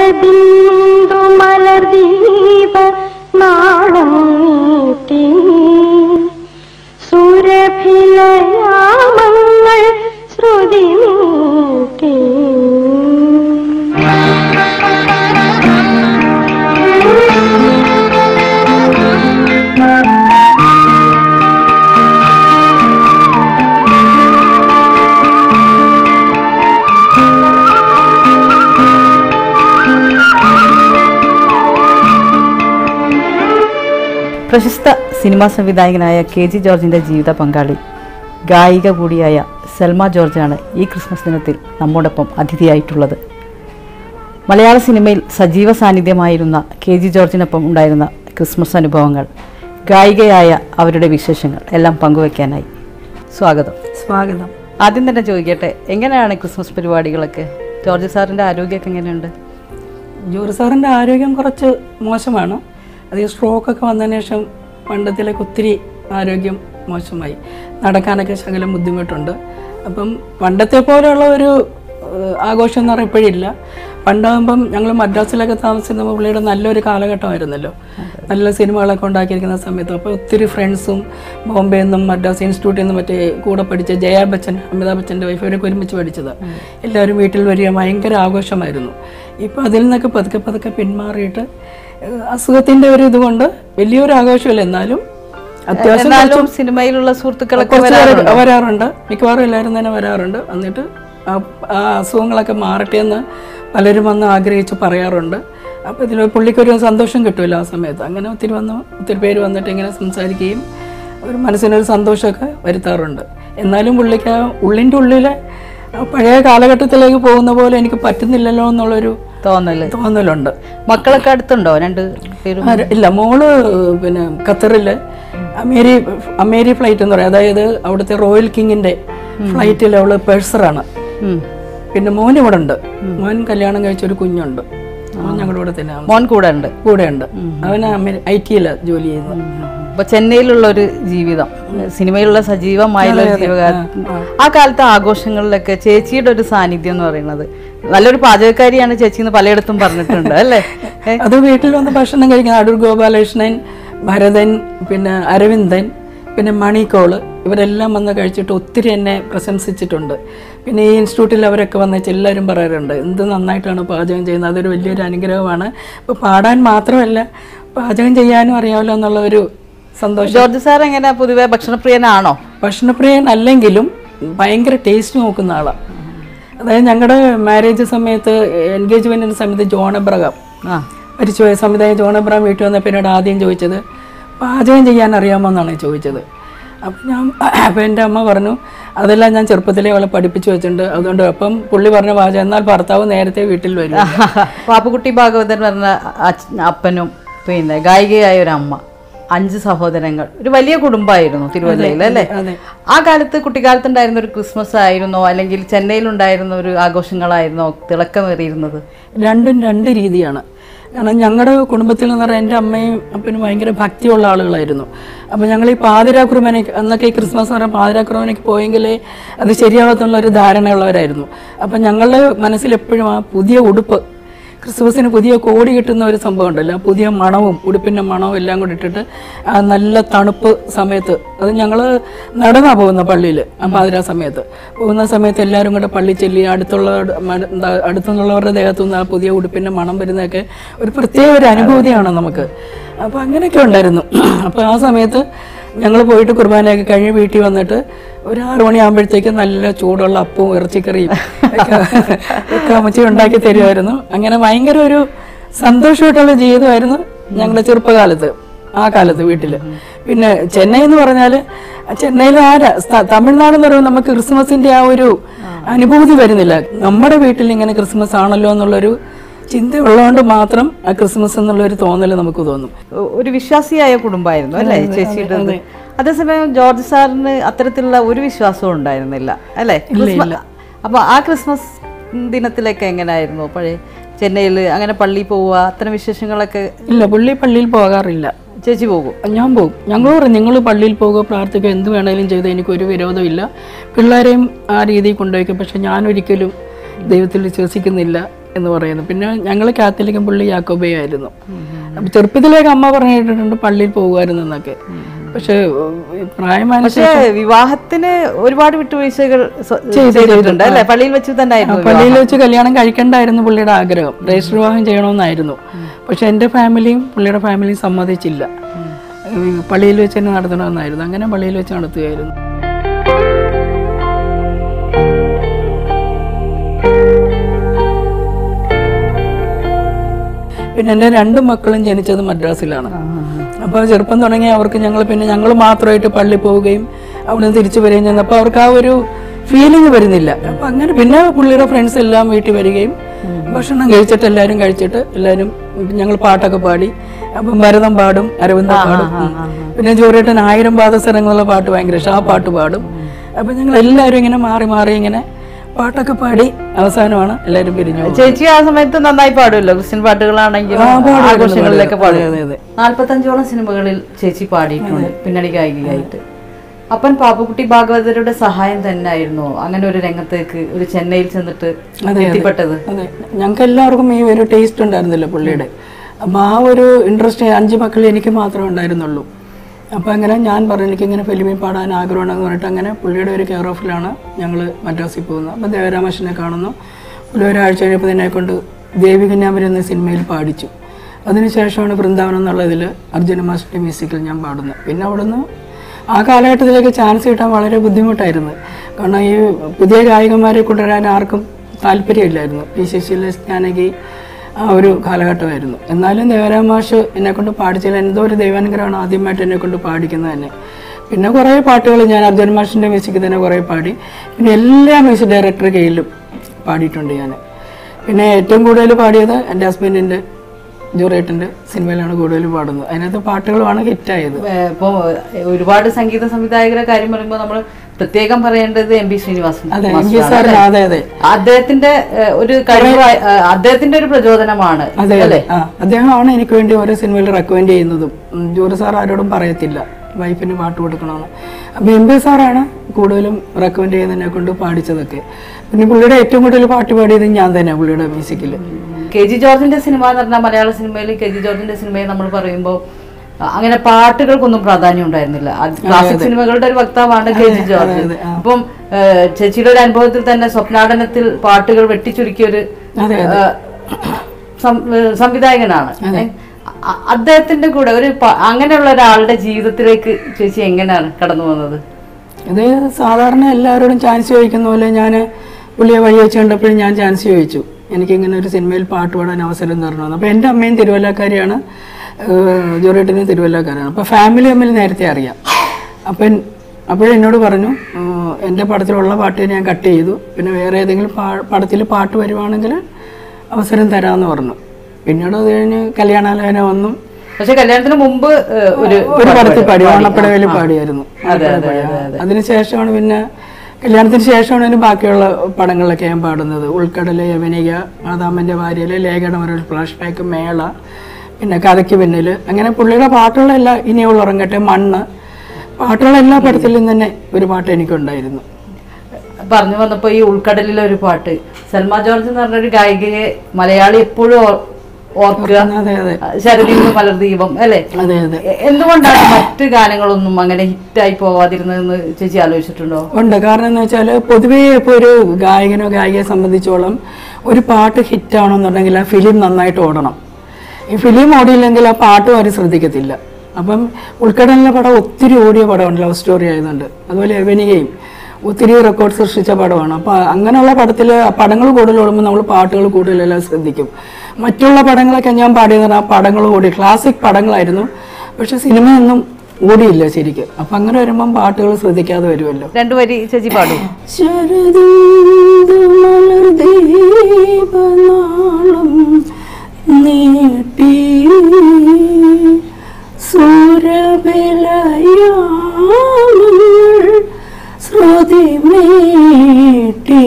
ബിന്ദു മലർദീപ നാളം നീട്ടി സുരഭിലയാമങ്ങൾ ശ്രുതി നീട്ടി പ്രശസ്ത സിനിമാ സംവിധായകനായ കെ ജി ജോർജിൻ്റെ ജീവിത പങ്കാളി ഗായിക കൂടിയായ സെൽമ ജോർജാണ് ഈ ക്രിസ്മസ് ദിനത്തിൽ നമ്മോടൊപ്പം അതിഥിയായിട്ടുള്ളത് മലയാള സിനിമയിൽ സജീവ സാന്നിധ്യമായിരുന്ന കെ ജി ജോർജിനൊപ്പം ഉണ്ടായിരുന്ന ക്രിസ്മസ് അനുഭവങ്ങൾ ഗായികയായ അവരുടെ വിശേഷങ്ങൾ എല്ലാം പങ്കുവയ്ക്കാനായി സ്വാഗതം സ്വാഗതം ആദ്യം തന്നെ ചോദിക്കട്ടെ എങ്ങനെയാണ് ക്രിസ്മസ് പരിപാടികളൊക്കെ ജോർജ് സാറിൻ്റെ ആരോഗ്യമൊക്കെ എങ്ങനെയുണ്ട് ജോറി സാറിൻ്റെ ആരോഗ്യം കുറച്ച് മോശമാണ് അത് ഈ സ്ട്രോക്കൊക്കെ വന്നതിന് ശേഷം പണ്ടത്തിലേക്ക് ഒത്തിരി ആരോഗ്യം മോശമായി നടക്കാനൊക്കെ ശകലം ബുദ്ധിമുട്ടുണ്ട് അപ്പം പണ്ടത്തെ പോലെയുള്ള ഒരു ഏഹ്, ആഘോഷം എന്ന് പറഞ്ഞാൽ ഇപ്പോഴില്ല പണ്ടാകുമ്പം ഞങ്ങൾ മദ്രാസിലൊക്കെ താമസിച്ചിരുന്നപ്പോൾ പുള്ളിയുടെ നല്ലൊരു കാലഘട്ടമായിരുന്നല്ലോ നല്ല സിനിമകളൊക്കെ ഉണ്ടാക്കിയിരിക്കുന്ന സമയത്ത് അപ്പോൾ ഒത്തിരി ഫ്രണ്ട്സും ബോംബെ നിന്നും മദ്രാസ് ഇൻസ്റ്റിറ്റ്യൂട്ടിൽ നിന്നും മറ്റേ കൂടെ പഠിച്ച ജയാ ബച്ചൻ അമിതാഭ് ബച്ചൻ്റെ വൈഫ് അവരൊക്കെ ഒരുമിച്ച് പഠിച്ചത് എല്ലാവരും വീട്ടിൽ വരിക ഭയങ്കര ആഘോഷമായിരുന്നു ഇപ്പോൾ അതിൽ നിന്നൊക്കെ പതുക്കെ പതുക്കെ പിന്മാറിയിട്ട് ഏഹ്, അസുഖത്തിൻ്റെ ഒരു ഇതുകൊണ്ട് വലിയൊരു ആഘോഷമില്ല എന്നാലും അത്യാവശ്യം എന്നാലും സിനിമയിലുള്ള സുഹൃത്തുക്കളൊക്കെ കുറച്ച് പേര് വരാറുണ്ടോ? വരാറുണ്ട് മിക്കവാറും എല്ലാവരും തന്നെ വരാറുണ്ട് എന്നിട്ട് ആ- ആ അസുഖങ്ങളൊക്കെ മാറട്ടെ എന്ന് പലരും വന്ന് ആഗ്രഹിച്ച് പറയാറുണ്ട് അപ്പോൾ ഇതിൽ പുള്ളിക്കൊരു സന്തോഷം കിട്ടുമല്ലോ ആ സമയത്ത് അങ്ങനെ ഒത്തിരി വന്ന് ഒത്തിരി പേര് വന്നിട്ട് ഇങ്ങനെ സംസാരിക്കുകയും ഒരു മനസ്സിനൊരു സന്തോഷമൊക്കെ വരുത്താറുണ്ട് എന്നാലും പുള്ളിക്ക് ആ ഉള്ളിൻ്റെ ഉള്ളിലെ ആ പഴയ കാലഘട്ടത്തിലേക്ക് പോകുന്ന പോലെ എനിക്ക് പറ്റുന്നില്ലല്ലോ എന്നുള്ളൊരു തോന്നല് തോന്നലുണ്ട് മക്കളൊക്കെ അടുത്തുണ്ടോ രണ്ട് പേരും ആര് ഇല്ല മോള് പിന്നെ ഖത്തറിൽ അമേരി അമേരി ഫ്ലൈറ്റ് എന്ന് പറയും അതായത് അവിടുത്തെ റോയൽ കിങ്ങിന്റെ ഫ്ലൈറ്റിൽ അവള് പേഴ്സറാണ് ഉം. പിന്നെ മോൻ ഇവിടെ ഉണ്ട് മോൻ കല്യാണം കഴിച്ച ഒരു കുഞ്ഞുണ്ട് അവൻ ഞങ്ങളുടെ കൂടെ തന്നെ മോൻ കൂടെ ഉണ്ട് കൂടെ ഉണ്ട് അവൻ ഐ ടിയിലാണ് ജോലി ചെയ്യുന്നത് അപ്പൊ ചെന്നൈയിലുള്ള ഒരു ജീവിതം സിനിമയിലുള്ള സജീവമായുള്ള ഒരു ജീവകാലം ആ കാലത്തെ ആഘോഷങ്ങളിലൊക്കെ ചേച്ചിയുടെ ഒരു സാന്നിധ്യം എന്ന് പറയുന്നത് നല്ലൊരു പാചകക്കാരിയാണ് ചേച്ചി എന്ന് പലയിടത്തും പറഞ്ഞിട്ടുണ്ട് അല്ലേ ഏ? അത് വീട്ടിൽ വന്ന് ഭക്ഷണം കഴിക്കുന്ന അടൂർ ഗോപാലകൃഷ്ണൻ ഭരതൻ പിന്നെ അരവിന്ദൻ പിന്നെ മണിക്കോള് ഇവരെല്ലാം വന്ന് കഴിച്ചിട്ട് ഒത്തിരി എന്നെ പ്രശംസിച്ചിട്ടുണ്ട് പിന്നെ ഈ ഇൻസ്റ്റിറ്റ്യൂട്ടിൽ അവരൊക്കെ വന്നിട്ട് എല്ലാവരും പറയാറുണ്ട് എന്ത് നന്നായിട്ടാണ് പാചകം ചെയ്യുന്നത് അതൊരു വലിയൊരു അനുഗ്രഹമാണ് ഇപ്പോൾ പാടാൻ മാത്രമല്ല പാചകം ചെയ്യാനും അറിയാമല്ലോ എന്നുള്ള ഒരു സന്തോഷം ജോർജ് സാർ എങ്ങനെ പൊതുവെ ഭക്ഷണപ്രിയനാണോ ഭക്ഷണപ്രിയൻ അല്ലെങ്കിലും ഭയങ്കര ടേസ്റ്റ് നോക്കുന്ന ആളാണ് അതായത് ഞങ്ങളുടെ മാരേജ് സമയത്ത് എൻഗേജ്മെൻറ്റിൻ്റെ സമയത്ത് ജോൺ എബ്രഹാം ആ മരിച്ചുപോയ സംവിധായകൻ ജോൺ എബ്രഹാം വീട്ടിൽ വന്നപ്പോൾ എന്നോട് ആദ്യം ചോദിച്ചത് പാചകം ചെയ്യാൻ അറിയാമോ എന്നാണ് ചോദിച്ചത് അപ്പം ഞാൻ അപ്പം എൻ്റെ അമ്മ പറഞ്ഞു അതെല്ലാം ഞാൻ ചെറുപ്പത്തിലേ അവളെ പഠിപ്പിച്ചു വെച്ചിട്ടുണ്ട് അതുകൊണ്ട് അപ്പം പുള്ളി പറഞ്ഞ പാചകം എന്നാൽ ഭർത്താവ് നേരത്തെ വീട്ടിൽ വരും പാപ്പുകുട്ടി ഭാഗവതൻ പറഞ്ഞ അച്ഛ- അപ്പനും പിന്നെ ഗായികയായ ഒരു അമ്മ അഞ്ച് സഹോദരങ്ങൾ ഒരു വലിയ കുടുംബമായിരുന്നു തിരുവല്ലയിൽ അല്ലേ അതെ. ആ കാലത്ത് കുട്ടിക്കാലത്തുണ്ടായിരുന്ന ഒരു ക്രിസ്മസ് ആയിരുന്നോ അല്ലെങ്കിൽ ചെന്നൈയിലുണ്ടായിരുന്ന ഒരു ആഘോഷങ്ങളായിരുന്നോ തിളക്കമേറിയിരുന്നത് രണ്ടും രണ്ട് രീതിയാണ് കാരണം ഞങ്ങളുടെ കുടുംബത്തിൽ എന്ന് പറഞ്ഞാൽ എൻ്റെ അമ്മയും അപ്പനും ഭയങ്കര ഭക്തിയുള്ള ആളുകളായിരുന്നു അപ്പോൾ ഞങ്ങൾ ഈ പാതിരാക്കുറുമനയ്ക്ക് അന്നൊക്കെ ഈ ക്രിസ്മസ് എന്ന് പറഞ്ഞാൽ പാതിരാക്കുറുമനയ്ക്ക് പോയെങ്കിലേ അത് ശരിയാവത്തുള്ള ഒരു ധാരണയുള്ളവരായിരുന്നു അപ്പം ഞങ്ങളുടെ മനസ്സിൽ എപ്പോഴും ആ പുതിയ ഉടുപ്പ് ക്രിസ്മസിന് പുതിയ കോടി കിട്ടുന്ന ഒരു സംഭവം ഉണ്ടല്ലോ ആ പുതിയ മണവും ഉടുപ്പിൻ്റെ മണവും എല്ലാം കൂടി ഇട്ടിട്ട് ആ നല്ല തണുപ്പ് സമയത്ത് അത് ഞങ്ങൾ നടന്നാ പോകുന്ന പള്ളിയിൽ ആ പാതിരാ സമയത്ത് പോകുന്ന സമയത്ത് എല്ലാവരും കൂടെ പള്ളി ചെല്ലി അടുത്തുള്ള എന്താ അടുത്തുള്ളവരുടെ ദേഹത്തു നിന്ന് ആ പുതിയ ഉടുപ്പിൻ്റെ മണം വരുന്നതൊക്കെ ഒരു പ്രത്യേക ഒരു അനുഭൂതിയാണ് നമുക്ക് അപ്പോൾ അങ്ങനെയൊക്കെ ഉണ്ടായിരുന്നു അപ്പോൾ ആ സമയത്ത് ഞങ്ങൾ പോയിട്ട് കുർബാനയൊക്കെ കഴിഞ്ഞ് വീട്ടിൽ വന്നിട്ട് ഒരു ആറു മണിയാകുമ്പോഴത്തേക്ക് നല്ല ചൂടുള്ള അപ്പവും ഇറച്ചിക്കറിയും ഒക്കെ ഒക്കെ അമ്മച്ചി ഉണ്ടാക്കി തരുമായിരുന്നു അങ്ങനെ ഭയങ്കര ഒരു സന്തോഷമായിട്ടുള്ള ജീവിതമായിരുന്നു ഞങ്ങളുടെ ചെറുപ്പകാലത്ത് ആ കാലത്ത് വീട്ടിൽ പിന്നെ ചെന്നൈ എന്ന് പറഞ്ഞാൽ ചെന്നൈയിൽ ആ ര- സ്ഥ- തമിഴ്നാട് എന്ന് പറയുമ്പോൾ നമുക്ക് ക്രിസ്മസിന്റെ ആ ഒരു അനുഭൂതി വരുന്നില്ല നമ്മുടെ വീട്ടിൽ ഇങ്ങനെ ക്രിസ്മസ് ആണല്ലോ എന്നുള്ളൊരു ചിന്ത ഉള്ളതുകൊണ്ട് മാത്രം ആ ക്രിസ്മസ് എന്നുള്ളൊരു തോന്നൽ നമുക്ക് തോന്നും ഒ- ഒരു വിശ്വാസിയായ കുടുംബമായിരുന്നു അല്ലേ ചേച്ചിയുടെ അതേസമയം ജോർജ് സാറിന് അത്തരത്തിലുള്ള ഒരു വിശ്വാസവും ഉണ്ടായിരുന്നില്ല അല്ലേ ക്രിസ്മ- അപ്പൊ ആ ക്രിസ്മസ് ദിനത്തിലൊക്കെ എങ്ങനെയായിരുന്നു പഴയ ചെന്നൈയിൽ അങ്ങനെ പള്ളിയിൽ പോവുക അത്തരം വിശേഷങ്ങളൊക്കെ ഇല്ല പുള്ളി പള്ളിയിൽ പോകാറില്ല ചേച്ചി പോകും ഞാൻ പോകും ഞങ്ങൾ പറയും നിങ്ങൾ പള്ളിയിൽ പോകുക പ്രാർത്ഥിക്കുക എന്ത് വേണേലും ചെയ്ത് എനിക്കൊരു വിരോധമില്ല പിള്ളേരെയും ആ രീതിയിൽ കൊണ്ടുപോയിക്കും പക്ഷെ ഞാൻ ഒരിക്കലും ദൈവത്തിൽ വിശ്വസിക്കുന്നില്ല എന്ന് പറയുന്നത് പിന്നെ ഞങ്ങൾ കാത്തലിക്കും പുള്ളി യാക്കോബയും ആയിരുന്നു അപ്പം ചെറുപ്പത്തിലേക്ക് അമ്മ പറഞ്ഞു കേട്ടിട്ടുണ്ട് പള്ളിയിൽ പോകുമായിരുന്നു എന്നൊക്കെ പക്ഷെ പ്രായമായ പക്ഷേ വിവാഹത്തിന് ഒരുപാട് വിട്ടുവീഴ്ചകൾ സ്വ- ചെയ്തിട്ടുണ്ട് അല്ലെ പള്ളിയിൽ വെച്ച് തന്നെ ആയിരുന്നു പള്ളിയിൽ വെച്ച് കല്യാണം കഴിക്കണ്ടായിരുന്നു പുള്ളിയുടെ ആഗ്രഹം രജിസ്റ്റർ വിവാഹം ചെയ്യണമെന്നായിരുന്നു പക്ഷെ എൻ്റെ ഫാമിലിയും പുള്ളിയുടെ ഫാമിലിയും സമ്മതിച്ചില്ല ഈ പള്ളിയിൽ വെച്ച് തന്നെ നടത്തണമെന്നായിരുന്നു അങ്ങനെ പള്ളിയിൽ വെച്ച് നടത്തുകയായിരുന്നു പിന്നെ എൻ്റെ രണ്ട് മക്കളും ജനിച്ചത് മദ്രാസിലാണ് അപ്പോൾ ചെറുപ്പം തുടങ്ങി അവർക്ക് ഞങ്ങൾ പിന്നെ ഞങ്ങൾ മാത്രമായിട്ട് പള്ളി പോവുകയും അവിടെ നിന്ന് തിരിച്ചു വരികയും ചെയ്യുന്നപ്പോൾ അവർക്ക് ആ ഒരു ഫീലിംഗ് വരുന്നില്ല അപ്പം അങ്ങനെ പിന്നെ പുള്ളിയുടെ ഫ്രണ്ട്സ് എല്ലാം വീട്ടിൽ വരികയും ഭക്ഷണം കഴിച്ചിട്ട് എല്ലാവരും കഴിച്ചിട്ട് എല്ലാവരും ഞങ്ങൾ പാട്ടൊക്കെ പാടി അപ്പം ഭരതം പാടും അരവിന്ദം പാടും ഉം. പിന്നെ ജോറിയേട്ടൻ ആയിരം പാദസരങ്ങളുള്ള പാട്ട് ഭയങ്കര ഇഷ്ടം ആ പാട്ട് പാടും അപ്പം ഞങ്ങൾ എല്ലാവരും ഇങ്ങനെ മാറി മാറി ഇങ്ങനെ പാട്ടൊക്കെ പാടി അവസാനമാണ് എല്ലാവരും പിരിഞ്ഞു പോകുന്നത്. ചേച്ചി ആ സമയത്ത് നന്നായി പാടുമല്ലോ ക്രിസ്ത്യൻ പാട്ടുകളാണെങ്കിലും ആ, പാടുമായിരുന്നു, ആഘോഷങ്ങളിലൊക്കെ അതെ, പാടും അതെ, അതെ. നാല്പത്തഞ്ചോളം സിനിമകളിൽ ചേച്ചി പാടിയിട്ടുണ്ട് പിന്നണി ഗായികയായിട്ട് അപ്പൻ പാപ്പുക്കുട്ടി ഭാഗവതരുടെ സഹായം തന്നെ ആയിരുന്നു അങ്ങനെ ഒരു രംഗത്തേക്ക് ഒരു ചെന്നൈയിൽ ചെന്നിട്ട് എത്തിപ്പെട്ടത് അതെ ഞങ്ങൾക്ക് എല്ലാവർക്കും ഈ ഒരു ടേസ്റ്റ് ഉണ്ടായിരുന്നില്ല പുള്ളിയുടെ അപ്പോൾ ആ ഒരു ഇൻട്രസ്റ്റ് അഞ്ച് മക്കൾ എനിക്ക് മാത്രമേ ഉണ്ടായിരുന്നുള്ളൂ അപ്പോൾ അങ്ങനെ ഞാൻ പറഞ്ഞു എനിക്കിങ്ങനെ ഫിലിമിൽ പാടാൻ ആഗ്രഹമുണ്ടെന്ന് പറഞ്ഞിട്ട് അങ്ങനെ പുള്ളിയുടെ ഒരു കെയർ ഓഫിലാണ് ഞങ്ങൾ മദ്രാസിൽ പോകുന്നത് അപ്പോൾ ദേവരാമകൃഷ്ണനെ കാണുന്നു പുള്ളി ഒരാഴ്ച കഴിഞ്ഞപ്പോൾ എന്നെ കൊണ്ട് ദേവികന്യാമരി എന്ന സിനിമയിൽ പാടിച്ചു അതിനുശേഷമാണ് വൃന്ദാവനം എന്നുള്ളതിൽ അർജുന മാസ്റ്റർ മ്യൂസിക്കിൽ ഞാൻ പാടുന്നത് പിന്നെ അവിടുന്ന് ആ കാലഘട്ടത്തിലേക്ക് ചാൻസ് കിട്ടാൻ വളരെ ബുദ്ധിമുട്ടായിരുന്നു കാരണം ഈ പുതിയ ഗായകന്മാരെ കൊണ്ടുവരാൻ ആർക്കും താല്പര്യമില്ലായിരുന്നു പി ശശില ജാനകി ആ ഒരു കാലഘട്ടമായിരുന്നു എന്നാലും ദേവരാം മാഷ് എന്നെ കൊണ്ട് പാടിച്ചില്ല എന്തോ ഒരു ദൈവാനുഗ്രഹമാണ് ആദ്യമായിട്ട് എന്നെ കൊണ്ട് പാടിക്കുന്നത് തന്നെ പിന്നെ കുറേ പാട്ടുകൾ ഞാൻ അർജുൻ മാഷിൻ്റെ മ്യൂസിക്കിൽ തന്നെ കുറേ പാടി പിന്നെ എല്ലാ മ്യൂസിക് ഡയറക്ടർ കയ്യിലും പാടിയിട്ടുണ്ട് ഞാൻ പിന്നെ ഏറ്റവും കൂടുതൽ പാടിയത് എൻ്റെ ഹസ്ബൻഡിൻ്റെ ജോറേട്ടൻ്റെ സിനിമയിലാണ് കൂടുതൽ പാടുന്നത് അതിനകത്ത് പാട്ടുകളുമാണ് ഹിറ്റായത് ഏഹ് ഇപ്പൊ ഒരുപാട് സംഗീത സംവിധായകരുടെ കാര്യം പറയുമ്പോൾ നമ്മൾ പ്രത്യേകം പറയേണ്ടത് എം പി ശ്രീനിവാസൻ അതെ മാസ്റ്ററാണ് എങ്കിൽ സാർ അല്ലേ? അതെ അതെ അദ്ദേഹത്തിന്റെ ഏഹ്, ഒരു കഴിവ് ഏഹ്, അദ്ദേഹത്തിന്റെ ഒരു പ്രചോദനമാണ് അതെ അല്ലേ അതെ ആ അദ്ദേഹമാണ് എനിക്ക് വേണ്ടി ഓരോ സിനിമയിൽ റെക്കമെൻഡ് ചെയ്യുന്നതും ഉം, ജോറി സാർ ആരോടും പറയത്തില്ല വൈഫിന് പാട്ട് കൊടുക്കണമെന്ന് അപ്പം എം പി സാറാണ് കൂടുതലും റെക്കമെൻഡ് ചെയ്യുന്നതിനെ കൊണ്ട് പാടിച്ചതൊക്കെ പിന്നെ പുള്ളിയുടെ ഏറ്റവും കൂടുതൽ പാട്ട് പാടിയത് ഞാൻ തന്നെ പുള്ളിയുടെ മ്യൂസിക്കിൽ കെ ജി ജോർജിന്റെ സിനിമ എന്ന് പറഞ്ഞാൽ മലയാള സിനിമയിൽ കെ ജി ജോർജിന്റെ സിനിമയെ നമ്മൾ പറയുമ്പോൾ അങ്ങനെ പാട്ടുകൾക്കൊന്നും പ്രാധാന്യം ഉണ്ടായിരുന്നില്ല അത് ക്ലാസിക് സിനിമകളുടെ ഒരു വക്താവാണ് കെ ജി ജോർജ് അതെ, ആ. അപ്പം ഏഹ്, ചേച്ചിയുടെ ഒരു അനുഭവത്തിൽ തന്നെ സ്വപ്നാടനത്തിൽ പാട്ടുകൾ വെട്ടിച്ചുരുക്കിയ ഒരു അതെ, ഏഹ്, സം- ഏഹ്, സംവിധായകനാണ് ഏഹ്, അ- അദ്ദേഹത്തിന്റെ കൂടെ ഒരു പ- അങ്ങനെയുള്ള ഒരാളുടെ ജീവിതത്തിലേക്ക് ചേച്ചി എങ്ങനെയാണ് കടന്നു പോകുന്നത് ഇത് സാധാരണ എല്ലാവരോടും ചാൻസ് ചോദിക്കുന്ന പോലെ ഞാൻ പുള്ളിയെ വഴി വെച്ച് കണ്ടപ്പോഴും ഞാൻ ചാൻസ് ചോദിച്ചു എനിക്കിങ്ങനെ ഒരു സിനിമയിൽ പാട്ട് പാടാൻ അവസരം തരണമെന്ന് അപ്പോൾ എൻ്റെ അമ്മയും തിരുവല്ലക്കാരിയാണ് ജോറേട്ടനും തിരുവല്ലക്കാരാണ് അപ്പോൾ ഫാമിലി തമ്മിൽ നേരത്തെ അറിയാം അപ്പം അപ്പോഴെന്നോട് പറഞ്ഞു "ഏഹ്, എൻ്റെ പടത്തിലുള്ള പാട്ട് ഞാൻ കട്ട് ചെയ്തു പിന്നെ വേറെ ഏതെങ്കിലും പാ പടത്തിൽ പാട്ട് വരുവാണെങ്കിൽ അവസരം തരാമെന്ന് പറഞ്ഞു പിന്നീട് അത് കഴിഞ്ഞ് കല്യാണാലോചന വന്നു പക്ഷെ കല്യാണത്തിന് മുമ്പ് ഏഹ്, ഒരു ഒരു പടത്തിൽ പാടി ഓണപ്പടവേൽ പാടിയായിരുന്നു അതെ, അതെ, ഓണപ്പടവേൽ. അതെ, അതെ. അതിനുശേഷമാണ് പിന്നെ കല്യാണത്തിന് ശേഷമാണ് ഇതിന് ബാക്കിയുള്ള പടങ്ങളിലൊക്കെ ഞാൻ പാടുന്നത് ഉൾക്കടല് യവനിക മാതാമൻ്റെ ഭാര്യയില് ലേഖയുടെ മറൽ ഫ്ലാഷ് ബാക്ക് മേള പിന്നെ കഥയ്ക്ക് പിന്നിൽ അങ്ങനെ പുള്ളിയുടെ പാട്ടുകളെല്ലാം ഇനിയുള്ള ഉറങ്ങട്ടെ മണ്ണ് പാട്ടുള്ള എല്ലാ പടത്തിലും തന്നെ ഒരു പാട്ട് എനിക്കുണ്ടായിരുന്നു പറഞ്ഞു വന്നപ്പോ ഈ ഉൾക്കടലിലെ ഒരു പാട്ട് സൽമാ ജോർജ് എന്ന് പറഞ്ഞൊരു ഗായികയെ മലയാളി എപ്പോഴും ഓർ- ഓർക്കുക അതെ അതെ ശരദീപ് മലർദീപം അല്ലേ അതെ അതെ എ- എന്തുകൊണ്ടാണ് മറ്റ് ഗാനങ്ങളൊന്നും അങ്ങനെ ഹിറ്റായി പോവാതിരുന്നതെന്ന് ചേച്ചി ആലോചിച്ചിട്ടുണ്ടോ ഉണ്ട് കാരണം എന്ന് വെച്ചാൽ പൊതുവേ ഇപ്പോൾ ഒരു ഗായകനോ ഗായികയെ സംബന്ധിച്ചോളം ഒരു പാട്ട് ഹിറ്റാണെന്നുണ്ടെങ്കിൽ ആ ഫിലിം നന്നായിട്ട് ഓടണം ഈ ഫിലിം ഓടിയില്ലെങ്കിൽ ആ പാട്ടും ആരും ശ്രദ്ധിക്കത്തില്ല അപ്പം ഉൾക്കടലിലെ പടം ഒത്തിരി ഓടിയ പടമാണ് ലവ് സ്റ്റോറി ആയതുകൊണ്ട് അതുപോലെ എവനികയും ഒത്തിരി റെക്കോർഡ് സൃഷ്ടിച്ച പടമാണ് അപ്പോൾ അങ്ങനെയുള്ള പടത്തിൽ പടങ്ങൾ കൂടുതൽ ഓടുമ്പോൾ നമ്മൾ പാട്ടുകൾ കൂടുതലെല്ലാം ശ്രദ്ധിക്കും മറ്റുള്ള പടങ്ങളൊക്കെ ഞാൻ പാടിയെന്ന് പറഞ്ഞാൽ ആ പടങ്ങൾ ഓടി ക്ലാസിക് പടങ്ങളായിരുന്നു പക്ഷെ സിനിമയൊന്നും ഓടിയില്ല ശരിക്കും അപ്പം അങ്ങനെ വരുമ്പം പാട്ടുകൾ ശ്രദ്ധിക്കാതെ വരുമല്ലോ രണ്ടു വരി ചേച്ചി പാടും ശരദീന്ദുമലർദീപനാളം നീട്ടി സൂര്യബലയാമങ്ങൾ ശ്രുതി മീട്ടി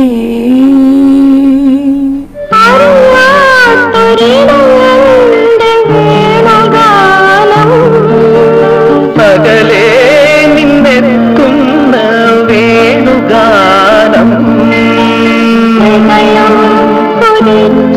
പകലേ നിന്നെത്തുന്ന വേണുഗാനം ഹൃദയം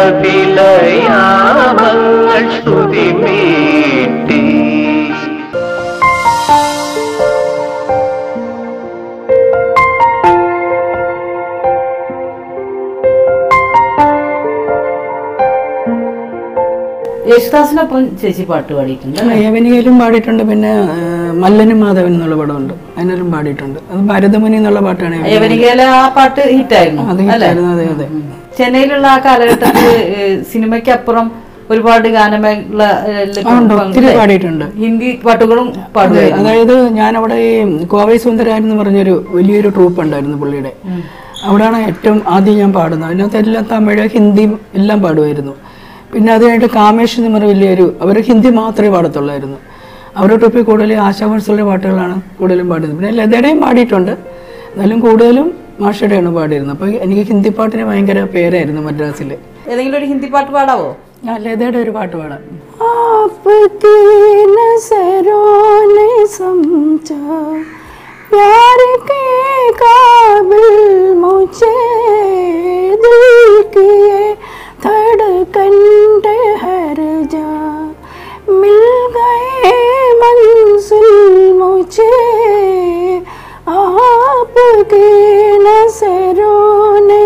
നിലവിലയാമങ്ങൾ ശ്രുതിമീട്ടി യേശുദാസിനൊപ്പം ചേച്ചി പാട്ട് പാടിയിട്ടുണ്ട് അല്ലേ? യവനികയിലും പാടിയിട്ടുണ്ട് പിന്നെ ആ, മല്ലനും മാധവൻ എന്നുള്ള പടമുണ്ട് അതിനെല്ലാം പാടിയിട്ടുണ്ട് അത് ഭരതമുനി എന്നുള്ള പാട്ടാണ് യവനിക. യവനികയിലെ ആ പാട്ട് ഹിറ്റായിരുന്നു അത് അല്ലേ ഹിറ്റായിരുന്നു അതെ അതെ ചെന്നൈയിലുള്ള ആ കാലഘട്ടത്തിൽ സിനിമയ്ക്കപ്പുറം ഒരുപാട് ഗാനമേള ആ, ഉണ്ട്. ഒത്തിരി പാടിയിട്ടുണ്ട് ഹിന്ദി പാട്ടുകളും പാടുമായിരുന്നു അതായത് ഞാനവിടെ ഈ കോവൈ സുന്ദരാൻ എന്ന് പറഞ്ഞൊരു വലിയൊരു ട്രൂപ്പ് ഉണ്ടായിരുന്നു പുള്ളിയുടെ അവിടെയാണ് ഏറ്റവും ആദ്യം ഞാൻ പാടുന്നത് അതിനകത്ത് എല്ലാം തമിഴ് ഹിന്ദിയും എല്ലാം പാടുമായിരുന്നു പിന്നെ അത് കഴിഞ്ഞിട്ട് കാമേഷ് എന്ന് പറഞ്ഞ വലിയൊരു അവർ ഹിന്ദി മാത്രമേ പാടത്തുള്ളായിരുന്നു അവരുടെ ട്രൂപ്പിൽ കൂടുതൽ ആശാഭൻസുകളുടെ പാട്ടുകളാണ് കൂടുതലും പാടുന്നത് പിന്നെ ലതയുടെയും പാടിയിട്ടുണ്ട് എന്നാലും കൂടുതലും മാഷയുടെയാണ് പാടിയിരുന്നത് അപ്പോൾ എനിക്ക് ഹിന്ദി പാട്ടിന് ഭയങ്കര പേരായിരുന്നു മദ്രാസിൽ ഏതെങ്കിലും ഒരു ഹിന്ദി പാട്ട് പാടാവോ ഞാൻ ലതയുടെ ഒരു പാട്ട് പാടാം आपकी नजरों ने समझा प्यार के काबिल मुझे दिल की ये धड़कन ठहर जा मिल गए मंजिल मुझे आपकी नजरों ने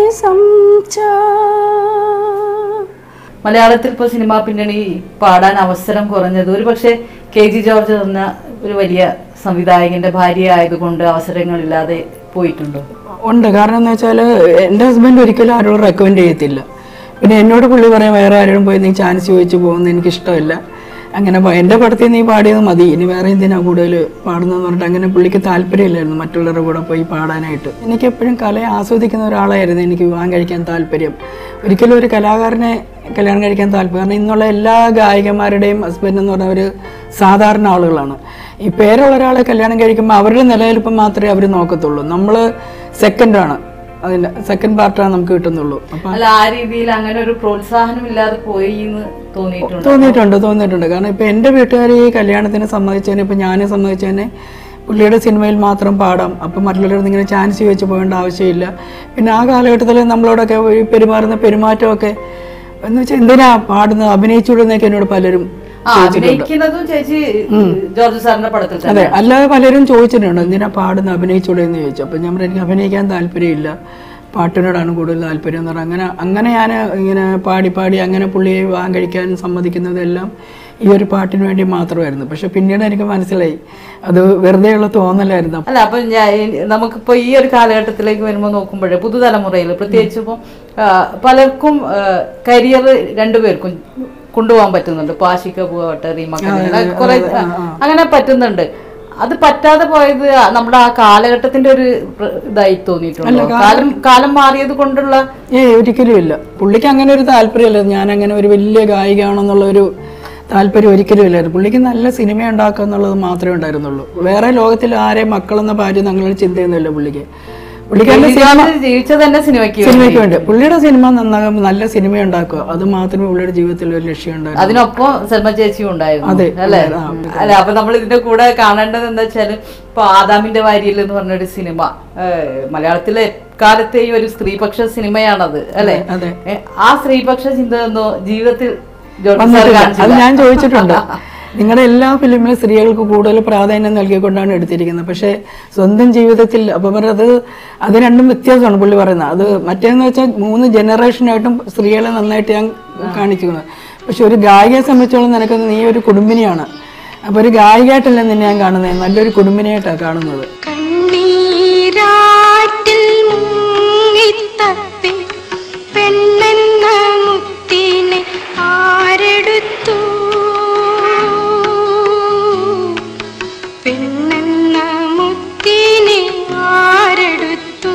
समझा മലയാളത്തിൽ ഇപ്പോൾ സിനിമാ പിന്നണി പാടാൻ അവസരം കുറഞ്ഞത് ഒരു പക്ഷേ കെ ജി ജോർജ് എന്ന ഒരു വലിയ സംവിധായകന്റെ ഭാര്യ ആയതുകൊണ്ട് അവസരങ്ങളില്ലാതെ പോയിട്ടുണ്ടോ ഉണ്ട് കാരണം എന്ന് വെച്ചാൽ എൻ്റെ ഹസ്ബൻഡ് ഒരിക്കലും ആരോടും റെക്കമെൻഡ് ചെയ്യത്തില്ല പിന്നെ എന്നോട് പുള്ളി പറയാം വേറെ ആരോടും പോയി നീ ചാൻസ് ചോദിച്ചു പോകുന്നത് എനിക്ക് ഇഷ്ടമില്ല അങ്ങനെ പ- എൻ്റെ പടത്തിൽ നീ പാടിയത് മതി ഇനി വേറെ എന്തിനാ കൂടുതൽ പാടുന്നതെന്ന് പറഞ്ഞിട്ട് അങ്ങനെ പുള്ളിക്ക് താല്പര്യമില്ലായിരുന്നു മറ്റുള്ളവരുടെ കൂടെ പോയി പാടാനായിട്ട് എനിക്ക് എപ്പോഴും കലയെ ആസ്വദിക്കുന്ന ഒരാളായിരുന്നു എനിക്ക് വിവാഹം കഴിക്കാൻ താല്പര്യം ഒരിക്കലും ഒരു കലാകാരനെ കല്യാണം കഴിക്കാൻ താല്പര്യം കാരണം ഇന്നുള്ള എല്ലാ ഗായികമാരുടെയും ഹസ്ബൻഡ് എന്ന് പറഞ്ഞാൽ ഒരു സാധാരണ ആളുകളാണ് ഈ പേരുള്ള ഒരാളെ കല്യാണം കഴിക്കുമ്പോൾ അവരുടെ നിലനിൽപ്പ് മാത്രമേ അവർ നോക്കത്തുള്ളൂ നമ്മൾ സെക്കൻഡാണ് അതിൻ്റെ സെക്കൻഡ് പാർട്ടാണ് നമുക്ക് കിട്ടുന്നുള്ളൂ അപ്പം അല്ല ആ രീതിയിൽ അങ്ങനെ ഒരു പ്രോത്സാഹനം ഇല്ലാതെ പോയി എന്ന് തോന്നിയിട്ടുണ്ട് തോന്നിയിട്ടുണ്ട് തോന്നിയിട്ടുണ്ട് കാരണം ഇപ്പം എൻ്റെ വീട്ടുകാർ ഈ കല്യാണത്തിന് സമ്മതിച്ചതിന് ഇപ്പം ഞാനും സമ്മതിച്ചതിന് പുള്ളിയുടെ സിനിമയിൽ മാത്രം പാടാം അപ്പം മറ്റുള്ളവരുടെ ഇങ്ങനെ ചാൻസ് ചോദിച്ച് പോകേണ്ട ആവശ്യമില്ല പിന്നെ ആ കാലഘട്ടത്തിൽ നമ്മളോടൊക്കെ ഈ പെരുമാറുന്ന പെരുമാറ്റമൊക്കെ എന്ന് വെച്ചാൽ എന്തിനാ പാടുന്നത് അഭിനയിച്ചുവിടുന്നൊക്കെ എന്നോട് പലരും ആ അഭിനയിക്കുന്നതും ചേച്ചി ജോർജ് സാറിന്റെ പടത്തിൽ തന്നെ അതെ അല്ലാതെ പലരും ചോദിച്ചിട്ടുണ്ട് എന്തിനാ പാടുന്ന അഭിനയിച്ചൂടെ എന്ന് ചോദിച്ചു അപ്പം ഞാൻ പറഞ്ഞു, എനിക്ക് അഭിനയിക്കാൻ താല്പര്യമില്ല പാട്ടിനോടാണ് കൂടുതൽ താല്പര്യം എന്ന് പറഞ്ഞാൽ അങ്ങനെ അങ്ങനെ ഞാൻ ഇങ്ങനെ പാടി പാടി അങ്ങനെ പുള്ളിയെ വിവാഹം കഴിക്കാൻ സമ്മതിക്കുന്നതെല്ലാം ഈ ഒരു പാട്ടിന് വേണ്ടി മാത്രമായിരുന്നു പക്ഷെ പിന്നീട് എനിക്ക് മനസ്സിലായി അത് വെറുതെയുള്ള തോന്നലായിരുന്നു അല്ല അപ്പൊ ഞാൻ നമുക്കിപ്പോ ഈ ഒരു കാലഘട്ടത്തിലേക്ക് വരുമ്പോൾ നോക്കുമ്പോഴേ പുതുതലമുറയിൽ പ്രത്യേകിച്ച് ഇപ്പം ആ, പലർക്കും കരിയർ രണ്ടുപേർക്കും കൊണ്ടുപോകാൻ പറ്റുന്നുണ്ട് ഇപ്പൊ ആഷിക പോകട്ടെ റീമ അങ്ങനെ കുറെ അങ്ങനെ പറ്റുന്നുണ്ട് അത് പറ്റാതെ പോയത് നമ്മുടെ ആ കാലഘട്ടത്തിന്റെ ഒരു പ്ര- ഇതായി തോന്നിയിട്ടുണ്ടോ കാലം കാലം മാറിയത് കൊണ്ടുള്ള ഏ ഒരിക്കലും ഇല്ല പുള്ളിക്ക് അങ്ങനെ ഒരു താല്പര്യമില്ല ഞാൻ അങ്ങനെ ഒരു വലിയ ഗായികയാണെന്നുള്ള ഒരു താല്പര്യം ഒരിക്കലും ഇല്ലായിരുന്നു പുള്ളിക്ക് നല്ല സിനിമ ഉണ്ടാക്കുക എന്നുള്ളത് മാത്രമേ ഉണ്ടായിരുന്നുള്ളൂ വേറെ ലോകത്തിൽ ആരെ മക്കളെന്ന ഭാര്യ അങ്ങനെ ചിന്തയൊന്നുമില്ല പുള്ളിക്ക് പുള്ളിക്ക് നല്ല സിനിമ ജീവിച്ചത് തന്നെ സിനിമയ്ക്ക് സിനിമയ്ക്ക് വേണ്ടി പുള്ളിയുടെ സിനിമ നന്നാകുമ്പോൾ നല്ല സിനിമ ഉണ്ടാക്കുക അത് മാത്രമേ പുള്ളിയുടെ ജീവിതത്തിൽ ഒരു ലക്ഷ്യം ഉണ്ടായിരുന്നു അതിനൊപ്പം സൽമ ചേച്ചിയും ഉണ്ടായിരുന്നു അതെ, അല്ലേ ആ, അല്ല അപ്പൊ നമ്മൾ ഇതിന്റെ കൂടെ കാണേണ്ടത് എന്താ വെച്ചാല് ഇപ്പൊ ആദാമിന്റെ വാരിയിൽ എന്ന് പറഞ്ഞൊരു സിനിമ ഏഹ്, മലയാളത്തിലെ എക്കാലത്തെയും ഒരു സ്ത്രീപക്ഷ സിനിമയാണത് അല്ലെ അതെ. ആ സ്ത്രീപക്ഷ ചിന്ത ഒന്നും ജീവിതത്തിൽ ജോർജ് സാർ വന്നിട്ടില്ല അത് കാണിച്ചില്ല. ഞാൻ ചോദിച്ചിട്ടുണ്ട് നിങ്ങളുടെ എല്ലാ ഫിലിമിലും സ്ത്രീകൾക്ക് കൂടുതൽ പ്രാധാന്യം നൽകിക്കൊണ്ടാണ് എടുത്തിരിക്കുന്നത് പക്ഷേ സ്വന്തം ജീവിതത്തിൽ അപ്പം അത് അത് രണ്ടും വ്യത്യാസമാണ് പുള്ളി പറയുന്നത് അത് മറ്റേന്ന് വെച്ചാൽ മൂന്ന് ജനറേഷനായിട്ടും സ്ത്രീകളെ നന്നായിട്ട് ഞാൻ കാണിക്കുന്നത് പക്ഷെ ഒരു ഗായികയെ സംബന്ധിച്ചോളം നിനക്ക് നീ ഒരു കുടുംബിനിയാണ് അപ്പോൾ ഒരു ഗായികയായിട്ടല്ല നിന്നെ ഞാൻ കാണുന്നത് നല്ലൊരു കുടുംബിനിയായിട്ടാണ് കാണുന്നത് കണ്ണീരാറ്റിൽ മുങ്ങിത്തപ്പി പെണ്ണെന്ന മുത്തിനെ ആരെടുത്തു പെണ്ണെന്ന മുത്തിനെ ആരെടുത്തു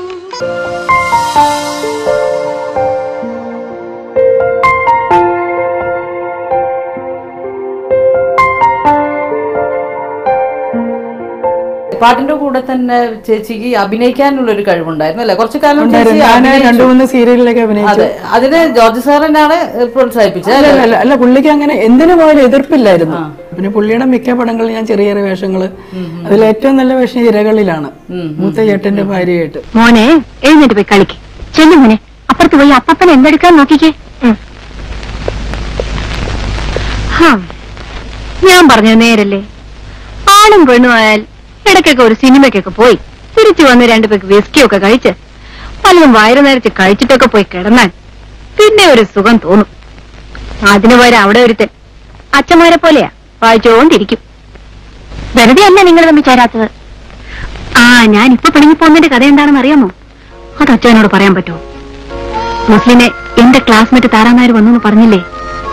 പാട്ടിന്റെ കൂടെ തന്നെ ചേച്ചിക്ക് അഭിനയിക്കാനുള്ള ഒരു കഴിവുണ്ടായിരുന്നു അല്ലെ കുറച്ചു കാലം ചേച്ചി ഉണ്ടായിരുന്നു. ഞാൻ അഭിനയിച്ചു. രണ്ടു മൂന്ന് സീരിയലിലൊക്കെ അഭിനയിച്ചു അതെ അതിന് ജോർജ് സാർ തന്നെയാണ് പ്രോത്സാഹിപ്പിച്ചത് അല്ല അല്ല അല്ല പുള്ളിക്ക് അങ്ങനെ എന്തിനു പോയാലും എതിർപ്പില്ലായിരുന്നു പിന്നെ പുള്ളിയുടെ മിക്ക പടങ്ങളിൽ ഞാൻ ചെറിയ ചെറിയ വേഷങ്ങള് അതിൽ ഏറ്റവും നല്ല വേഷം ഇരകളിലാണ് മൂത്ത ചേട്ടന്റെ ഭാര്യയായിട്ട് മോനെ എഴുന്നേറ്റ് പോയി കളിക്ക് ചെല്ലു മോനെ അപ്പുറത്ത് പോയി അപ്പപ്പൻ എന്തെടുക്കാൻ നോക്കിക്കേ ഉം. ഹം, ഞാൻ പറഞ്ഞത് നേരല്ലേ ആണും പെണ്ണും ആയാൽ ഇടയ്ക്കൊക്കെ ഒരു സിനിമയ്ക്കൊക്കെ പോയി തിരിച്ചു വന്ന് രണ്ടു പേർക്ക് വിസ്കിയൊക്കെ കഴിച്ച് പലതും വയറു നേരത്ത് കഴിച്ചിട്ടൊക്കെ പോയി കിടന്നാൽ പിന്നെ ഒരു സുഖം തോന്നും അതിനു പകരം അവിടെ ഒരുത്തൻ അച്ഛന്മാരെ പോലെയാ വായിച്ചോണ്ടിരിക്കും വെറുതെ അല്ല നിങ്ങൾ തമ്മിൽ ചേരാത്തത് ആ ഞാൻ ഇപ്പൊ പിണങ്ങി പോകുന്നതിന്റെ കഥ എന്താണെന്ന് അറിയാമോ അത് അച്ഛനോട് പറയാൻ പറ്റുമോ മുസ്ലിനെ എന്റെ ക്ലാസ്മേറ്റ് താരാനായർ വന്നു എന്ന് പറഞ്ഞില്ലേ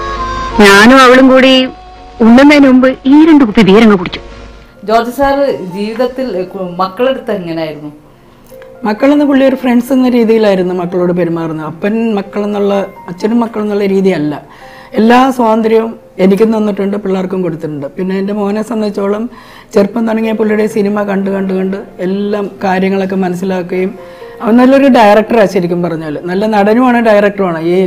ഞാനും അവളും കൂടി ഉണ്ണുന്നതിന് മുമ്പ് ഈ രണ്ട് കുപ്പി ബീരങ്ങ് കുടിച്ചു ജോർജ് സാറ് ജീവിതത്തിൽ കു- മക്കളെടുത്ത് എങ്ങനെയായിരുന്നു മക്കളെന്ന പുള്ളി ഒരു ഫ്രണ്ട്സ് എന്ന രീതിയിലായിരുന്നു മക്കളോട് പെരുമാറുന്നത് അപ്പൻ മക്കളെന്നുള്ള അച്ഛനും മക്കളെന്നുള്ള രീതിയല്ല എല്ലാ സ്വാതന്ത്ര്യവും എനിക്കും തന്നിട്ടുണ്ട് പിള്ളേർക്കും കൊടുത്തിട്ടുണ്ട് പിന്നെ എൻ്റെ മോനെ സംബന്ധിച്ചോളം ചെറുപ്പം തുടങ്ങിയ പുള്ളിയുടെ സിനിമ കണ്ട് കണ്ട് കണ്ട് എല്ലാം കാര്യങ്ങളൊക്കെ മനസ്സിലാക്കുകയും അവൻ നല്ലൊരു ഡയറക്ടറാണ് ശരിക്കും പറഞ്ഞാൽ നല്ല നടനുമാണ് ഡയറക്ടറുമാണ് ഈ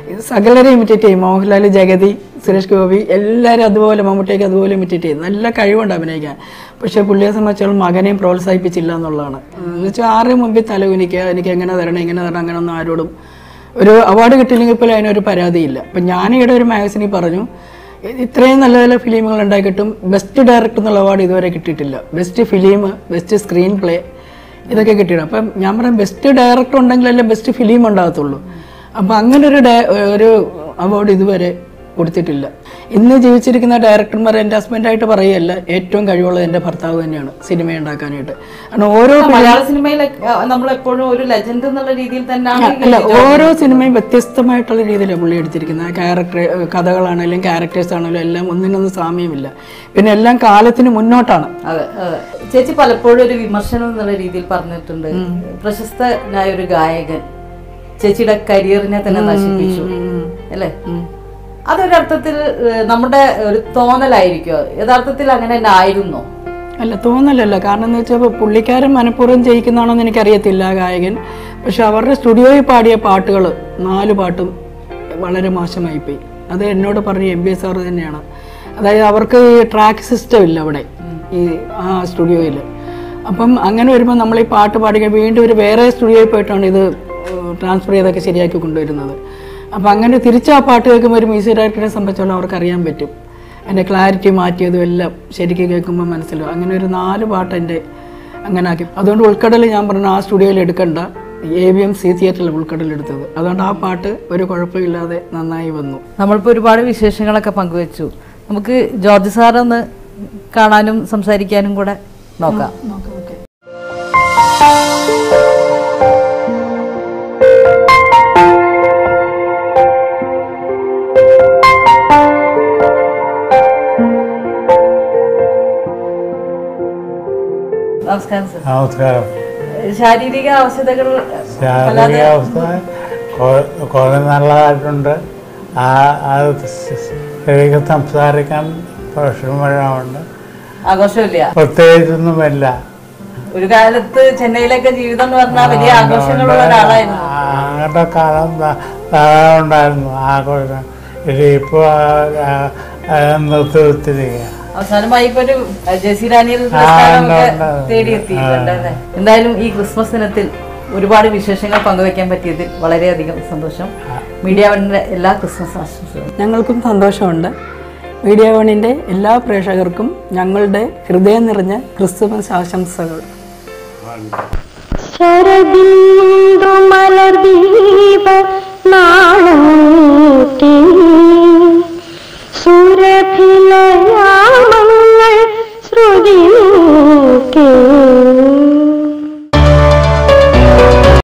സകലരെ ഇമിറ്റേറ്റ് ചെയ്യും മോഹൻലാൽ ജഗതി സുരേഷ് ഗോപി എല്ലാവരും അതുപോലെ മമ്മൂട്ടിയൊക്കെ അതുപോലെ ഇമിറ്റേറ്റ് ചെയ്യും നല്ല കഴിവുണ്ട് അഭിനയിക്കാൻ പക്ഷേ പുള്ളിയെ സംബന്ധിച്ചോളം മകനെയും പ്രോത്സാഹിപ്പിച്ചില്ല എന്നുള്ളതാണ് എന്ന് വെച്ചാൽ ആരുടെ മുമ്പിൽ തലകുനിക്കുക എനിക്ക് എങ്ങനെ തരണം ഇങ്ങനെ തരണം അങ്ങനെ ഒന്നും ആരോടും ഒരു അവാർഡ് കിട്ടിയില്ലെങ്കിൽ പോലും അതിനൊരു പരാതിയില്ല അപ്പം ഞാനിവിടെ ഒരു മാഗസിനിൽ പറഞ്ഞു "ഇ- ഇത്രയും നല്ല നല്ല ഫിലിമുകൾ ഉണ്ടാക്കിയിട്ടും ബെസ്റ്റ് ഡയറക്ടർ എന്നുള്ള അവാർഡ് ഇതുവരെ കിട്ടിയിട്ടില്ല best film best screenplay ഇതൊക്കെ കിട്ടിയിട്ടുണ്ട് അപ്പം ഞാൻ പറയാം ബെസ്റ്റ് ഡയറക്ടർ ഉണ്ടെങ്കിലല്ലേ ബെസ്റ്റ് ഫിലിം ഉണ്ടാകത്തുള്ളൂ അപ്പം അങ്ങനെ ഒരു ഡയ- ഒരു അവാർഡ് ഇതുവരെ കൊടുത്തിട്ടില്ല ഇന്ന് ജീവിച്ചിരിക്കുന്ന ഡയറക്ടർമാർ എൻ്റെ ഹസ്ബൻഡായിട്ട് പറയുകയല്ല ഏറ്റവും കഴിവുള്ളത് എൻ്റെ ഭർത്താവ് തന്നെയാണ് സിനിമ ഉണ്ടാക്കാനായിട്ട് കാരണം ഓരോ മലയാള സിനിമയിൽ നമ്മൾ എപ്പോഴും ഒരു ലെജൻഡ് എന്നുള്ള രീതിയിൽ തന്നെയാണ് ഈ അല്ല ഓരോ സിനിമയും വ്യത്യസ്തമായിട്ടുള്ള രീതിയിലാണ് പുള്ളി എടുത്തിരിക്കുന്നത് ക്യാരക്ടർ കഥകളാണെങ്കിലും ക്യാരക്ടേഴ്സ് ആണെങ്കിലും എല്ലാം ഒന്നിനൊന്നും സാമ്യമില്ല പിന്നെ എല്ലാം കാലത്തിന് മുന്നോട്ടാണ് അതെ അതെ ചേച്ചി പലപ്പോഴും ഒരു വിമർശനം എന്നുള്ള രീതിയിൽ പറഞ്ഞിട്ടുണ്ട് പ്രശസ്തനായ ഒരു ഗായകൻ ചേച്ചിയുടെ കരിയറിനെ തന്നെ നശിപ്പിച്ചു അല്ലേ അതൊരർത്ഥത്തിൽ ഏഹ്, നമ്മുടെ ഒരു തോന്നലായിരിക്കോ യഥാർത്ഥത്തിൽ അങ്ങനെ തന്നെ ആയിരുന്നോ അല്ല തോന്നലല്ല കാരണം എന്ന് വെച്ചാൽ പുള്ളിക്കാരൻ മനഃപൂർവ്വം ജയിക്കുന്നതാണോന്ന് എനിക്കറിയത്തില്ല ആ ഗായകൻ പക്ഷെ അവരുടെ സ്റ്റുഡിയോയിൽ പാടിയ പാട്ടുകൾ നാല് പാട്ടും വളരെ മോശമായിപ്പോയി അത് എന്നോട് പറഞ്ഞ എം ബി എസ് സാർ തന്നെയാണ് അതായത് അവർക്ക് ഈ ട്രാക്ക് സിസ്റ്റം ഇല്ല അവിടെ ഈ ആ സ്റ്റുഡിയോയിൽ അപ്പം അങ്ങനെ വരുമ്പോൾ നമ്മൾ ഈ പാട്ട് പാടിക്കുക വീണ്ടും ഒരു വേറെ സ്റ്റുഡിയോയിൽ പോയിട്ടാണ് ഇത് ട്രാൻസ്ഫർ ചെയ്തൊക്കെ ശരിയാക്കി കൊണ്ടുവരുന്നത് അപ്പം അങ്ങനെ തിരിച്ച് ആ പാട്ട് കേൾക്കുമ്പോൾ ഒരു മ്യൂസിക് ഡയറക്ടറെ സംബന്ധിച്ചോളം അവർക്ക് അറിയാൻ പറ്റും അതിൻ്റെ ക്ലാരിറ്റി മാറ്റിയതും എല്ലാം ശരിക്കും കേൾക്കുമ്പോൾ മനസ്സിലാവും അങ്ങനെ ഒരു നാല് പാട്ട് എൻ്റെ അങ്ങനെ ആക്കി അതുകൊണ്ട് ഉൾക്കടൽ ഞാൻ പറഞ്ഞു ആ സ്റ്റുഡിയോയിൽ എടുക്കണ്ട എ വി എം സി തിയേറ്ററിൽ ഉൾക്കടൽ എടുത്തത് അതുകൊണ്ട് ആ പാട്ട് ഒരു കുഴപ്പമില്ലാതെ നന്നായി വന്നു നമ്മളിപ്പോൾ ഒരുപാട് വിശേഷങ്ങളൊക്കെ പങ്കുവെച്ചു നമുക്ക് ജോർജ് സാറൊന്ന് കാണാനും സംസാരിക്കാനും കൂടെ നോക്കാം നമസ്കാരം സർ നമസ്കാരം ശാരീരിക അവശതകൾ ശാരീരിക അവസ്ഥ കൊ- കുറെ നല്ലതായിട്ടുണ്ട് ആ അത് ശരിക്കും സംസാരിക്കാൻ പ്രശ്നമുണ്ട് ആഘോഷമില്ല പ്രത്യേകിച്ചൊന്നുമില്ല ഒരു കാലത്ത് ചെന്നൈയിലൊക്കെ ജീവിതം എന്ന് പറഞ്ഞാൽ വലിയ ആഘോഷങ്ങളുള്ള ഒരാളായിരുന്നു അങ്ങനത്തെ കാലം ധാ- ധാരാളം ഉണ്ടായിരുന്നു ആഘോഷം ഇത് ഇപ്പോൾ നിർത്തി വെച്ചിരിക്കുക അവസാനമായി ഇപ്പൊ ഒരു ജെസി ഡാനിയൽ ആ, പുരസ്കാരമൊക്കെ ഉണ്ട്, ഉണ്ട്. തേടിയെത്തിയിട്ടുണ്ട് അല്ലേ എന്തായാലും ഈ ക്രിസ്മസ് ദിനത്തിൽ ഒരുപാട് വിശേഷങ്ങൾ പങ്കുവെക്കാൻ പറ്റിയതിൽ വളരെയധികം സന്തോഷം മീഡിയ വണ്ണിന്റെ എല്ലാ ക്രിസ്മസ് ആശംസകളും ഞങ്ങൾക്കും സന്തോഷമുണ്ട് മീഡിയ വണിൻ്റെ എല്ലാ പ്രേക്ഷകർക്കും ഞങ്ങളുടെ ഹൃദയം നിറഞ്ഞ ക്രിസ്തുമസ് ആശംസകൾ ശരദിന്ദു